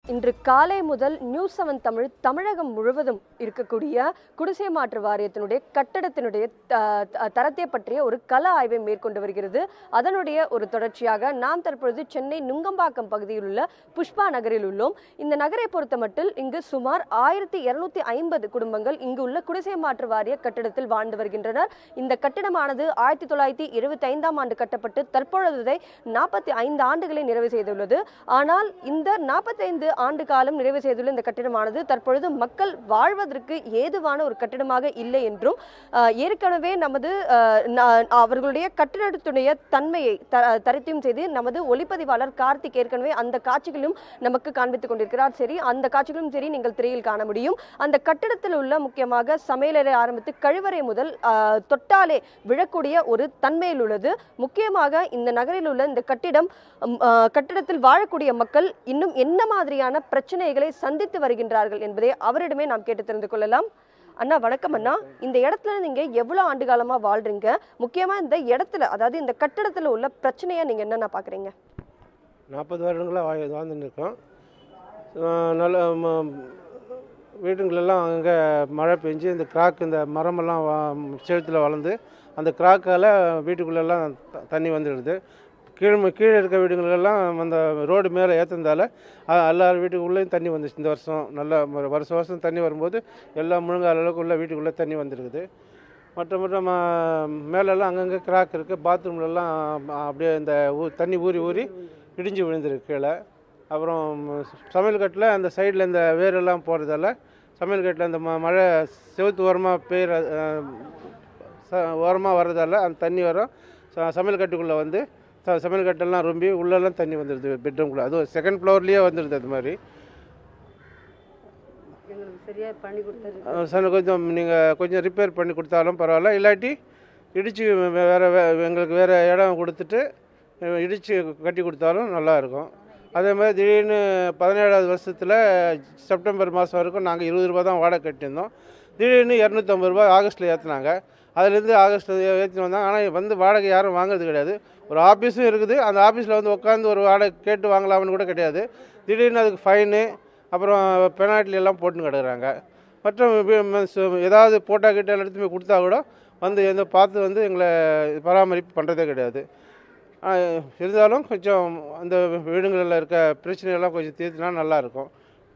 இன்று காலை முதல் நியூஸ் செவன் தமிழ் தமிழகம் முழுவதும் இருக்கக்கூடிய குடிசை மாற்று வாரியத்தினுடைய கட்டடத்தினுடைய த- த- தரத்தை பற்றிய ஒரு கள ஆய்வை மேற்கொண்டு வருகிறது அதனுடைய ஒரு தொடர்ச்சியாக நாம் தற்பொழுது சென்னை நுங்கம்பாக்கம் பகுதியில் உள்ள புஷ்பா நகரில் உள்ளோம் இந்த நகரை பொறுத்த மட்டில் இங்கு சுமார் ஆயிரத்தி இருநூத்தி ஐம்பது குடும்பங்கள் இங்கு உள்ள குடிசை மாற்று வாரிய கட்டடத்தில் வாழ்ந்து வருகின்றனர் இந்த கட்டிடமானது ஆயிரத்தி தொள்ளாயிரத்தி எழுபத்தி ஐந்தாம் ஆண்டு கட்டப்பட்டு தற்பொழுது வரை நாற்பத்தி ஐந்து ஆண்டுகளை நிறைவு செய்துள்ளது ஆனால் இந்த நாற்பத்தைந்து ஆண்டு காலம் நிறைவு செய்துள்ள இந்த கட்டிடமானது தற்பொழுது மக்கள் வாழ்வதற்கு ஏதுவான ஒரு கட்டிடமாக இல்லை என்றும் ஆஹ், ஏற்கனவே நமது ஆஹ், நா- அவர்களுடைய கட்டிடத்துடைய தன்மையை த தரித்தியம் செய்து நமது ஒளிப்பதிவாளர் கார்த்திக் ஏற்கனவே அந்த காட்சிகளும் நமக்கு காண்பித்துக் கொண்டிருக்கிறார் சரி அந்த காட்சிகளும் சரி நீங்கள் திரையில் காண முடியும் அந்த கட்டிடத்தில் உள்ள முக்கியமாக சமையலறை ஆரம்பித்து கழிவறை முதல் ஆஹ், தொட்டாலே விழக்கூடிய ஒரு தன்மையில் உள்ளது முக்கியமாக இந்த நகரில் உள்ள இந்த கட்டிடம் ம், ஆஹ், கட்டிடத்தில் வாழக்கூடிய மக்கள் இன்னும் என்ன மாதிரியான பிரச்சனைகளை சந்தித்து வருகின்றார்கள் என்பதை அவரிடமே நாம் கேட்டு தெரிந்து கொள்ளலாம் அண்ணா வணக்கம் அண்ணா இந்த இடத்துல நீங்க எவ்வளவு ஆண்டு காலமா வாழ்றீங்க முக்கியமா இந்த இடத்துல அதாவது இந்த கட்டிடத்துல உள்ள பிரச்சனையா நீங்க என்னென்ன பாக்குறீங்க நாற்பது வருடங்களாக வாழ் வாழ்ந்துட்டு இருக்கோம் அஹ் நல்ல ம- வீடுங்களெல்லாம் அங்கே மழை பெஞ்சு இந்த கிராக் இந்த மரமெல்லாம் செழுத்தில் வளர்ந்து அந்த கிராக்கால் வீட்டுக்குள்ளெல்லாம் த- தண்ணி வந்துடுது கீழே கீழே இருக்க வீடுங்களெல்லாம் அந்த ரோடு மேலே ஏற்றுனதால எல்லார் வீட்டுக்குள்ளேயும் தண்ணி வந்துச்சு இந்த வருஷம் நல்லா ம- வருஷம் வருஷம் தண்ணி வரும்போது எல்லாம் முழுங்கால அளவுக்கு உள்ள வீட்டுக்குள்ளே தண்ணி வந்துருக்குது மற்ற மற்ற ம- மேலெல்லாம் அங்கங்கே கிராக் இருக்குது பாத்ரூம்லலாம் அப்படியே இந்த ஊ- தண்ணி ஊறி ஊறி இடிஞ்சு விழுந்திருக்கு கீழே அப்புறம் சமையல் கட்டில் அந்த சைடில் இந்த வேரெல்லாம் போகிறதால சமையல் கட்டில் அந்த ம- மழை செவுத்து ஓரமாக பெய்கிற ஓரமாக வர்றதால அந்த தண்ணி வரும் ச- சமையல் கட்டுக்குள்ளே வந்து ச- சமையல் கட்டெல்லாம் ரொம்பி உள்ளெல்லாம் தண்ணி வந்துடுது பெட்ரூம்குள்ளே அதுவும் செகண்ட் ஃப்ளோர்லேயே வந்துடுது அது மாதிரி எங்களுக்கு சரியாக பண்ணி கொடுத்தது அஹ் சார் கொஞ்சம் நீங்கள் கொஞ்சம் ரிப்பேர் பண்ணி கொடுத்தாலும் பரவாயில்ல இல்லாட்டி இடித்து வேறு எங்களுக்கு வேறு இடம் கொடுத்துட்டு அஹ் இடித்து கட்டி கொடுத்தாலும் நல்லா இருக்கும் அதே மாதிரி திடீர்னு பதினேழாவது வருஷத்தில் செப்டம்பர் மாதம் வரைக்கும் நாங்கள் இருபது ரூபா தான் வாடகை கட்டியிருந்தோம் திடீர்னு இரநூத்தம்பது ரூபா ஆகஸ்ட்டில் ஏற்றுனாங்க அதுலேருந்து ஆகஸ்ட்டில் ஏற்றி வந்தாங்க ஆனால் வந்து வாடகை யாரும் வாங்குறது கிடையாது ஒரு ஆஃபீஸும் இருக்குது அந்த ஆஃபீஸில் வந்து உட்காந்து ஒரு வாடகை கேட்டு வாங்கலாம்னு கூட கிடையாது திடீர்னு அதுக்கு ஃபைனு அப்புறம் பெனால்ட்டி எல்லாம் போட்டுன்னு கிடக்குறாங்க மற்றும் வி- ம- சு- ஏதாவது போட்டா கிட்ட எடுத்து போய் கொடுத்தா கூட வந்து எந்த பார்த்து வந்து எங்களை பராமரிப்பு பண்ணுறதே கிடையாது ஆ, இருந்தாலும் கொஞ்சம் அந்த வீடுங்களில் இருக்க பிரச்சனையெல்லாம் கொஞ்சம் தீர்த்துனா நல்லா இருக்கும்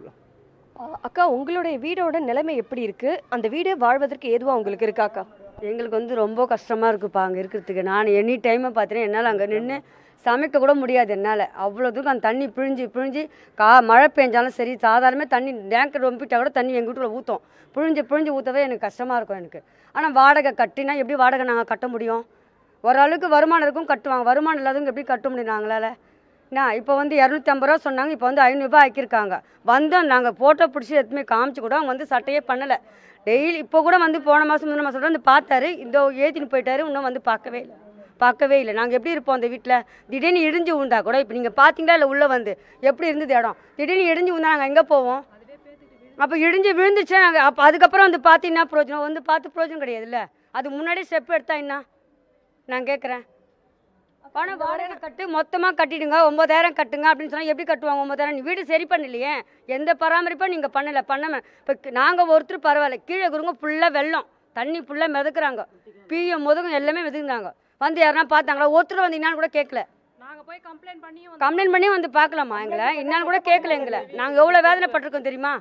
அஹ், அக்கா உங்களுடைய வீடோட நிலைமை எப்படி இருக்கு அந்த வீடு வாழ்வதற்கு ஏதுவா உங்களுக்கு இருக்கா அக்கா எங்களுக்கு வந்து ரொம்ப கஷ்டமாக இருக்குப்பா அங்கே இருக்கிறதுக்கு நான் எனி டைமை பார்த்தீங்கன்னா என்னால் அங்கே நின்று சமைக்க கூட முடியாது என்னால் அவ்வளோ தூரம் அந்த தண்ணி பிழிஞ்சு பிழிஞ்சு கா மழை பெஞ்சாலும் சரி சாதாரணமே தண்ணி டேங்கர் ரொம்பிட்டா கூட தண்ணி எங்கள் வீட்டுக்குள்ள ஊற்றும் பிழிஞ்சு பிழிஞ்சு ஊற்றவே எனக்கு கஷ்டமாக இருக்கும் எனக்கு ஆனால் வாடகை கட்டினா எப்படி வாடகை நாங்கள் கட்ட முடியும் ஓரளவுக்கு வருமானம் இருக்கும் கட்டுவாங்க வருமானம் இல்லாதவங்க எப்படி கட்ட முடியும் நாங்களால் என்ன இப்போ வந்து இரநூத்தி ஐம்பது ரூபா சொன்னாங்க இப்போ வந்து ஐநூறுரூபா ஆக்கியிருக்காங்க வந்தோம் நாங்கள் ஃபோட்டோ பிடிச்சி எதுவுமே காமிச்சு கூட அவங்க வந்து சட்டையே பண்ணலை டெய்லி இப்போ கூட வந்து போன மாதம் முந்தின மாதம் வந்து பார்த்தாரு இந்த ஏற்றின்னு போயிட்டாரு இன்னும் வந்து பார்க்கவே இல்லை பார்க்கவே இல்லை நாங்கள் எப்படி இருப்போம் அந்த வீட்டில் திடீர்னு இடிஞ்சு விழுந்தா கூட இப்போ நீங்கள் பார்த்தீங்களா இல்லை உள்ளே வந்து எப்படி இருந்தது இடம் திடீர்னு இடிஞ்சு விழுந்தா நாங்கள் எங்கே போவோம் அப்போ இடிஞ்சு விழுந்துச்சுன்னா நாங்கள் அப்போ அதுக்கப்புறம் வந்து பார்த்தீங்கன்னா பிரோஜனம் வந்து பார்த்து பிரோஜனம் கிடையாதுல்ல அது முன்னாடியே ஸ்டெப் எடுத்தா என்ன நான் கேட்குறேன் பணம் வாடகை கட்டு மொத்தமாக கட்டிடுங்க ஒம்பதாயிரம் கட்டுங்க அப்படின்னு சொன்னால் எப்படி கட்டுவாங்க ஒம்பதாயிரம் நீ வீடு சரி பண்ணலையே எந்த பராமரிப்பும் நீங்கள் பண்ணலை பண்ணாம இப்போ நாங்கள் ஒருத்தர் பரவாயில்ல கீழே இருக்கிறவங்க ஃபுல்லாக வெள்ளம் தண்ணி ஃபுல்லாக மிதக்குறாங்க பிஎம் முதுகும் எல்லாமே மிதக்குறாங்க வந்து யாருன்னா பார்த்தாங்களா ஒருத்தர் வந்து என்னான்னு கூட கேட்கல நாங்க போய் கம்ப்ளைண்ட் பண்ணியும் கம்ப்ளைண்ட் பண்ணி வந்து பார்க்கலாமா எங்களை என்னான்னு கூட கேட்கல எங்களை நாங்கள் எவ்வளோ வேதனைப்பட்டிருக்கோம் தெரியுமா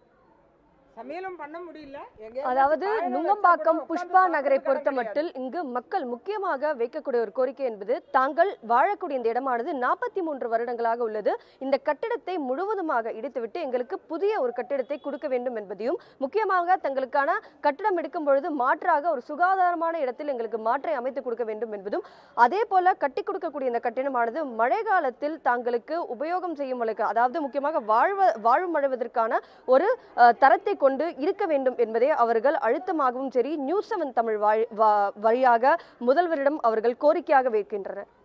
சமையலும் பண்ண முடியல அதாவது நுங்கம்பாக்கம் புஷ்பா நகரை பொறுத்த மட்டில் இங்கு மக்கள் முக்கியமாக வைக்கக்கூடிய ஒரு கோரிக்கை என்பது தாங்கள் வாழக்கூடிய இந்த இடமானது நாற்பத்தி மூன்று வருடங்களாக உள்ளது இந்த கட்டிடத்தை முழுவதுமாக இடித்துவிட்டு எங்களுக்கு புதிய ஒரு கட்டிடத்தை கொடுக்க வேண்டும் என்பதையும் முக்கியமாக தங்களுக்கான கட்டிடம் எடுக்கும் பொழுது மாற்றாக ஒரு சுகாதாரமான இடத்தில் எங்களுக்கு மாற்றை அமைத்து கொடுக்க வேண்டும் என்பதும் அதே போல கட்டி கொடுக்கக்கூடிய இந்த கட்டிடமானது மழை காலத்தில் தாங்களுக்கு உபயோகம் செய்யும் அளவுக்கு அதாவது முக்கியமாக வாழ்வ வாழும் வாழ்வதற்கான ஒரு அஹ், தரத்தை கொண்டு இருக்க வேண்டும் என்பதை அவர்கள் அழுத்தமாகவும் சரி நியூஸ் செவன் தமிழ் வாய்- வா- வழியாக முதல்வரிடம் அவர்கள் கோரிக்கையாக வைக்கின்றனர்